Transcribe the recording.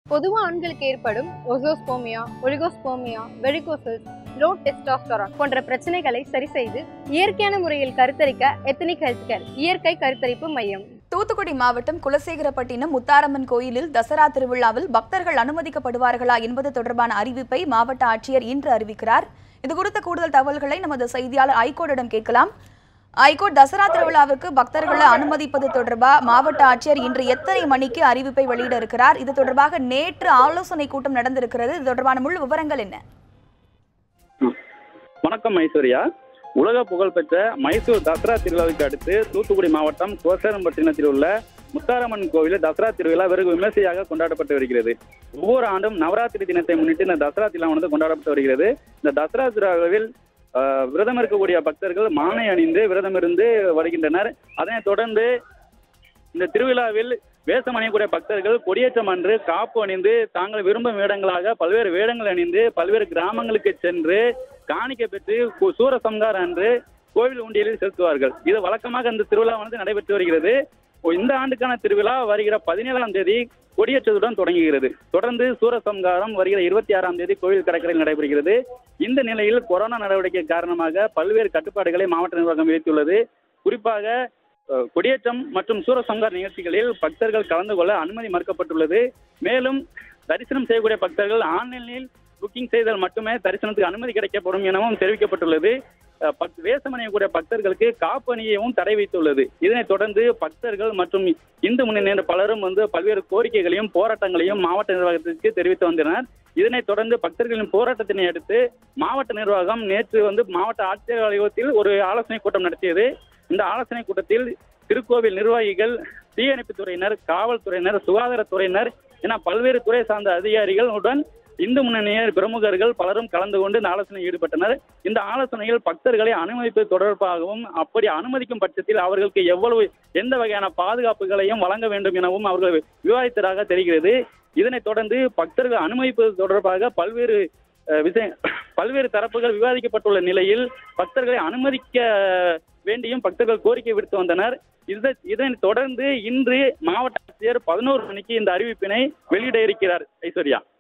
பொதுவா ஆண்களுக்கு ஏற்படும் azoospermia oligospermia varicoceles low testosterone போன்ற பிரச்சனைகளை சரி செய்து இயற்கையான முறையில் கருத்தரிக்க எத்தனிக் ஹெல்த் கேர் இயற்கை கருத்தரிப்பு மையம் தூத்துக்குடி மாவட்டம் குலசேகரப்பட்டினம் முத்தாரம்மன் கோயிலில் தசரா திருவிழாவில் பக்தர்கள் அனுமதிக்கப்படுவார்களா என்பது தொடர்பான அறிவிப்பை மாவட்ட ஆட்சியர் இன்று அறிவிக்கிறார் இது குறித்த கூடுதல் தகவல்களை நமது செய்தியாளர் ஐகோடிடம் கேட்கலாம் ஐகோட் தசரா திருவிழாவிற்கு பக்தர்களை அனுமதிப்பது தொடர்பா மாவட்ட ஆட்சியர் இன்று எத்தனை மணிக்கு அறிவிப்பை வெளியிட இருக்கிறார் இது தொடர்பாக நேற்று ஆலோசனை கூட்டம் நடந்திருக்கிறது இது தொடர்பான முழு விவரங்கள் என்ன வணக்கம் ஐஸ்வர்யா உலக புகழ்பெற்ற மைசூர் தசரா திருவிழாவுக்கு அடுத்து தூத்துக்குடி மாவட்டம் கோசேரம்பட்டினத்தில் உள்ள முத்தாரம்மன் கோவிலில் தசரா திருவிழா வெகு விமர்சையாக கொண்டாடப்பட்டு வருகிறது ஒவ்வொரு ஆண்டும் நவராத்திரி தினத்தை முன்னிட்டு இந்த தசரா திருவிழாவானது கொண்டாடப்பட்டு வருகிறது இந்த தசரா திருவிழாவில் ஆஹ், விரதம் இருக்கக்கூடிய பக்தர்கள் மாலை அணிந்து விரதம் இருந்து வருகின்றனர் அதனைத் தொடர்ந்து இந்த திருவிழாவில் வேஷம் அணியக்கூடிய பக்தர்கள் கொடியேற்றம் அன்று காப்பு அணிந்து தாங்கள் விரும்பும் வேடங்களாக பல்வேறு வேடங்கள் அணிந்து பல்வேறு கிராமங்களுக்கு சென்று காணிக்கை பெற்று கு- சூரசம்காரம் அன்று கோவில் உண்டியலில் செலுத்துவார்கள் இது வழக்கமாக இந்த திருவிழாவானது நடைபெற்று வருகிறது ஓ, இந்த ஆண்டுக்கான திருவிழா வருகிற பதினேழாம் தேதி கொடியேற்றத்துடன் தொடங்குகிறது தொடர்ந்து சூரசம்காரம் வருகிற இருபத்தி ஆறாம் தேதி கோவில் கடற்கரையில் நடைபெறுகிறது இந்த நிலையில் கொரோனா நடவடிக்கை காரணமாக பல்வேறு கட்டுப்பாடுகளை மாவட்ட நிர்வாகம் விதித்துள்ளது குறிப்பாக அஹ், கொடியேற்றம் மற்றும் சூரசம்கார நிகழ்ச்சிகளில் பக்தர்கள் கலந்து கொள்ள அனுமதி மறுக்கப்பட்டுள்ளது மேலும் தரிசனம் செய்யக்கூடிய பக்தர்கள் ஆன்லைனில் புக்கிங் செய்தால் மட்டுமே தரிசனத்துக்கு அனுமதி கிடைக்கப்படும் எனவும் தெரிவிக்கப்பட்டுள்ளது அஹ், பக்- வேஷம் அணியக்கூடிய பக்தர்களுக்கு காப்பு அணியவும் தடை வைத்துள்ளது இதனைத் தொடர்ந்து பக்தர்கள் மற்றும் இந்து முன்னணி பலரும் வந்து பல்வேறு கோரிக்கைகளையும் போராட்டங்களையும் மாவட்ட நிர்வாகத்திற்கு தெரிவித்து வந்தனர் இதனைத் தொடர்ந்து பக்தர்களின் போராட்டத்தினை அடுத்து மாவட்ட நிர்வாகம் நேற்று வந்து மாவட்ட ஆட்சியர் அலுவலகத்தில் ஒரு ஆலோசனை கூட்டம் நடத்தியது இந்த ஆலோசனை கூட்டத்தில் திருக்கோவில் நிர்வாகிகள் தீயணைப்புத் துறையினர் காவல்துறையினர் சுகாதாரத்துறையினர் என பல்வேறு துறை சார்ந்த அதிகாரிகளுடன் இந்து முன்னணியர் பிரமுகர்கள் பலரும் கலந்து கொண்டு இந்த ஆலோசனையில் ஈடுபட்டனர் இந்த ஆலோசனையில் பக்தர்களை அனுமதிப்பது தொடர்பாகவும் அப்படி அனுமதிக்கும் பட்சத்தில் அவர்களுக்கு எவ்வளவு எந்த வகையான பாதுகாப்புகளையும் வழங்க வேண்டும் எனவும் அவர்கள் விவாதித்ததாக தெரிகிறது இதனைத் தொடர்ந்து பக்தர்கள் அனுமதிப்பது தொடர்பாக பல்வேறு அஹ், விஷய பல்வேறு தரப்புகள் விவாதிக்கப்பட்டுள்ள நிலையில் பக்தர்களை அனுமதிக்க வேண்டியும் பக்தர்கள் கோரிக்கை விடுத்து வந்தனர் இத- இதனைத் தொடர்ந்து இன்று மாவட்ட ஆட்சியர் பதினோரு மணிக்கு இந்த அறிவிப்பினை வெளியிட இருக்கிறார் ஐஸ்வர்யா